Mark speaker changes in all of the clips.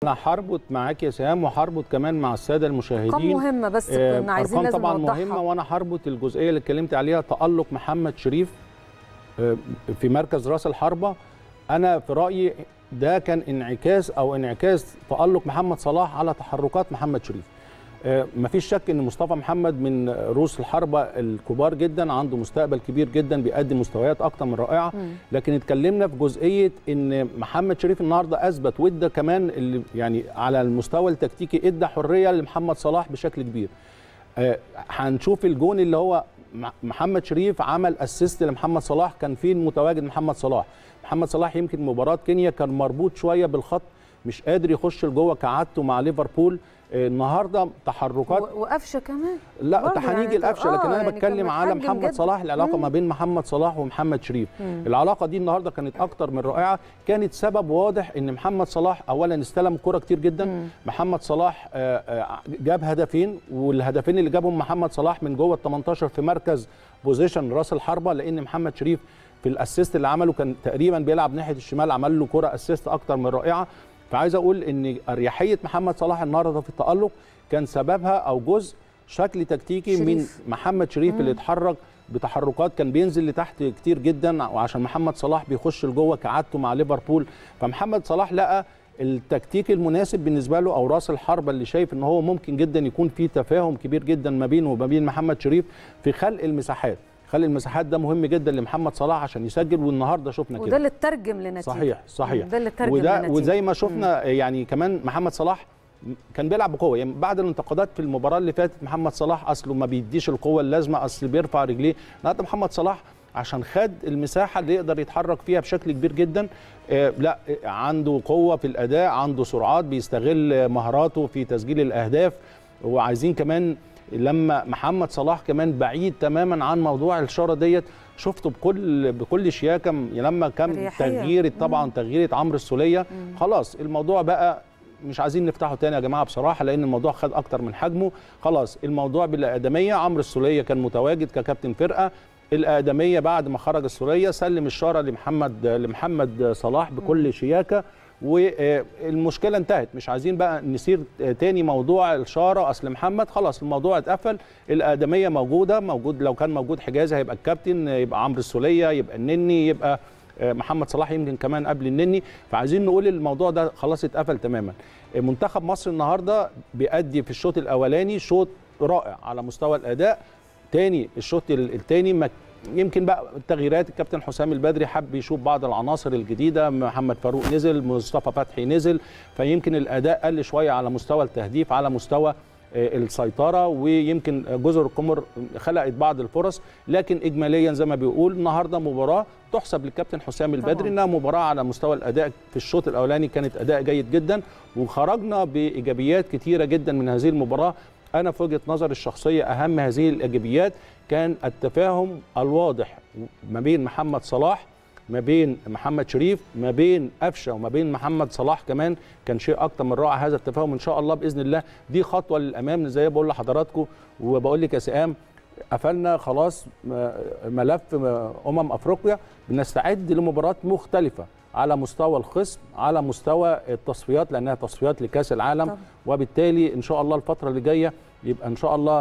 Speaker 1: انا هربط معاك يا سهام وهربط كمان مع الساده المشاهدين
Speaker 2: ارقام مهمه بس
Speaker 1: آه،
Speaker 2: كنا عايزين
Speaker 1: أرقام
Speaker 2: لازم
Speaker 1: طبعا
Speaker 2: نوضحها.
Speaker 1: مهمه وانا هربط الجزئيه اللي اتكلمت عليها تالق محمد شريف آه، في مركز راس الحربه انا في رايي ده كان انعكاس او انعكاس تالق محمد صلاح على تحركات محمد شريف آه، مفيش شك ان مصطفى محمد من رؤوس الحربه الكبار جدا عنده مستقبل كبير جدا بيقدم مستويات اكتر من رائعه
Speaker 2: مم.
Speaker 1: لكن اتكلمنا في جزئيه ان محمد شريف النهارده اثبت وادى كمان اللي يعني على المستوى التكتيكي ادى حريه لمحمد صلاح بشكل كبير آه، هنشوف الجون اللي هو مع- محمد شريف عمل اسيست لمحمد صلاح كان فين متواجد محمد صلاح محمد صلاح يمكن مباراه كينيا كان مربوط شويه بالخط مش قادر يخش لجوه كعادته مع ليفربول آه، النهارده تحركات
Speaker 2: و- وقفشه كمان
Speaker 1: لا
Speaker 2: برضه
Speaker 1: هنيجي
Speaker 2: يعني
Speaker 1: القفشه
Speaker 2: آه،
Speaker 1: لكن انا
Speaker 2: يعني كان
Speaker 1: بتكلم على
Speaker 2: متحجم
Speaker 1: محمد
Speaker 2: جداً.
Speaker 1: صلاح العلاقه
Speaker 2: مم.
Speaker 1: ما بين محمد صلاح ومحمد شريف
Speaker 2: مم.
Speaker 1: العلاقه دي النهارده كانت اكتر من رائعه كانت سبب واضح ان محمد صلاح اولا استلم كرة كتير جدا
Speaker 2: مم.
Speaker 1: محمد صلاح آه، آه، جاب هدفين والهدفين اللي جابهم محمد صلاح من جوه ال 18 في مركز بوزيشن راس الحربه لان محمد شريف في الاسيست اللي عمله كان تقريبا بيلعب ناحيه الشمال عمل له كرة اسيست اكتر من رائعه فعايز اقول ان اريحيه محمد صلاح النهارده في التالق كان سببها او جزء شكل تكتيكي من
Speaker 2: شريف.
Speaker 1: محمد شريف اللي اتحرك بتحركات كان بينزل لتحت كتير جدا وعشان محمد صلاح بيخش لجوه كعادته مع ليفربول فمحمد صلاح لقى التكتيك المناسب بالنسبه له او راس الحربه اللي شايف ان هو ممكن جدا يكون في تفاهم كبير جدا ما بينه وما بين محمد شريف في خلق المساحات خلق المساحات ده مهم جدا لمحمد صلاح عشان يسجل والنهارده شفنا
Speaker 2: وده
Speaker 1: كده
Speaker 2: اللي اترجم لنتيجه
Speaker 1: صحيح صحيح
Speaker 2: ده اللي اترجم
Speaker 1: وده
Speaker 2: لنتيجه
Speaker 1: وزي ما شفنا يعني كمان محمد صلاح كان بيلعب بقوه يعني بعد الانتقادات في المباراه اللي فاتت محمد صلاح اصله ما بيديش القوه اللازمه اصل بيرفع رجليه النهارده محمد صلاح عشان خد المساحه اللي يقدر يتحرك فيها بشكل كبير جدا آه لا آه، عنده قوه في الاداء عنده سرعات بيستغل آه، مهاراته في تسجيل الاهداف وعايزين كمان لما محمد صلاح كمان بعيد تماما عن موضوع الشاره ديت شفته بكل بكل شياكه لما كان
Speaker 2: أريحية.
Speaker 1: تغيير طبعا تغيير عمرو السوليه خلاص الموضوع بقى مش عايزين نفتحه تاني يا جماعه بصراحه لان الموضوع خد اكتر من حجمه خلاص الموضوع بالادميه عمرو السوليه كان متواجد ككابتن فرقه الادميه بعد ما خرج السوليه سلم الشاره لمحمد لمحمد صلاح بكل شياكه والمشكله انتهت مش عايزين بقى نسير تاني موضوع الشاره اصل محمد خلاص الموضوع اتقفل الادميه موجوده موجود لو كان موجود حجازي هيبقى الكابتن يبقى عمرو السوليه يبقى النني يبقى محمد صلاح يمكن كمان قبل النني فعايزين نقول الموضوع ده خلاص اتقفل تماما منتخب مصر النهارده بيأدي في الشوط الاولاني شوط رائع على مستوى الاداء تاني الشوط الثاني ما يمكن بقى التغييرات الكابتن حسام البدري حب يشوف بعض العناصر الجديده محمد فاروق نزل مصطفى فتحي نزل فيمكن الاداء قل شويه على مستوى التهديف على مستوى السيطره ويمكن جزر القمر خلقت بعض الفرص لكن اجماليا زي ما بيقول النهارده مباراه تحسب للكابتن حسام البدري انها مباراه على مستوى الاداء في الشوط الاولاني كانت اداء جيد جدا وخرجنا بايجابيات كثيره جدا من هذه المباراه انا في وجهه نظري الشخصيه اهم هذه الايجابيات كان التفاهم الواضح ما بين محمد صلاح ما بين محمد شريف ما بين قفشه وما بين محمد صلاح كمان كان شيء اكتر من رائع هذا التفاهم ان شاء الله باذن الله دي خطوه للامام زي ما بقول لحضراتكم وبقول لك يا سئام قفلنا خلاص ملف امم افريقيا بنستعد لمباريات مختلفه على مستوى الخصم على مستوى التصفيات لانها تصفيات لكاس العالم طبعا. وبالتالي ان شاء الله الفتره اللي جايه يبقى ان شاء الله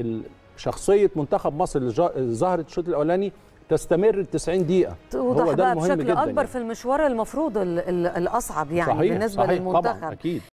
Speaker 1: شخصيه منتخب مصر اللي ظهرت الشوط الاولاني تستمر ال 90 دقيقة
Speaker 2: توضح هو ده بقى بشكل أكبر يعني. في المشوار المفروض الأصعب يعني
Speaker 1: صحيح
Speaker 2: بالنسبة
Speaker 1: صحيح
Speaker 2: للمنتخب
Speaker 1: طبعا أكيد